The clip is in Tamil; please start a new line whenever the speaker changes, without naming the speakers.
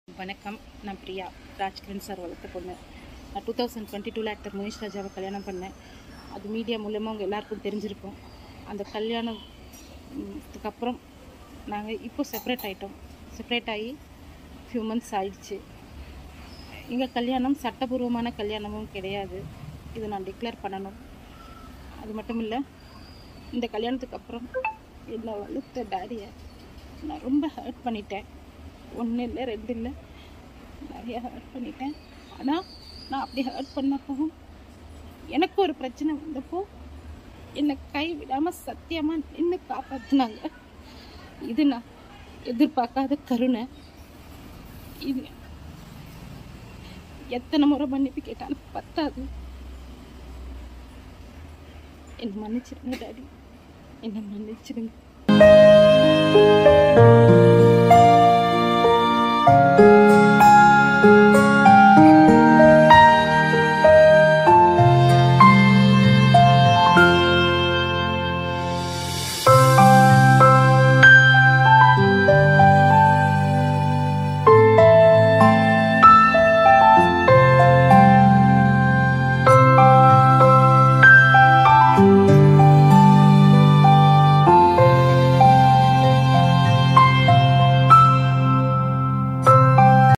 வணக்கம் நான் பிரியா ராஜ்கிரண் சார் வளர்த்த பொண்ணு நான் டூ தௌசண்ட் டுவெண்ட்டி டூவில் ஆக்டர் முனிஷ் ராஜாவை கல்யாணம் பண்ணேன் அது மீடியா மூலமாக உங்கள் எல்லாருக்கும் தெரிஞ்சிருக்கும் அந்த கல்யாணத்துக்கு அப்புறம் நாங்கள் இப்போ செப்பரேட் ஆகிட்டோம் செப்பரேட் ஆகி ஃபியூ மந்த்ஸ் ஆயிடுச்சு எங்கள் கல்யாணம் சட்டபூர்வமான கல்யாணமும் கிடையாது இதை நான் டிக்ளேர் பண்ணணும் அது மட்டும் இல்லை இந்த கல்யாணத்துக்கு அப்புறம் என்னை வளர்த்த டேடியை நான் ரொம்ப ஹர்ட் பண்ணிட்டேன் ஒன்று இல்லை ரெண்டு இல்லை நிறைய ஹர்ட் பண்ணிட்டேன் ஆனால் நான் அப்படி ஹர்ட் பண்ணப்பவும் எனக்கு ஒரு பிரச்சனை வந்தப்போ என்னை கை விடாமல் சத்தியமாக நின்று காப்பாற்றினாங்க இது நான் எதிர்பார்க்காத கருணை இது எத்தனை முறை மன்னிப்பு கேட்டாலும் பத்தாது என்னை மன்னிச்சிருங்க டாடி என்னை மன்னிச்சிருங்க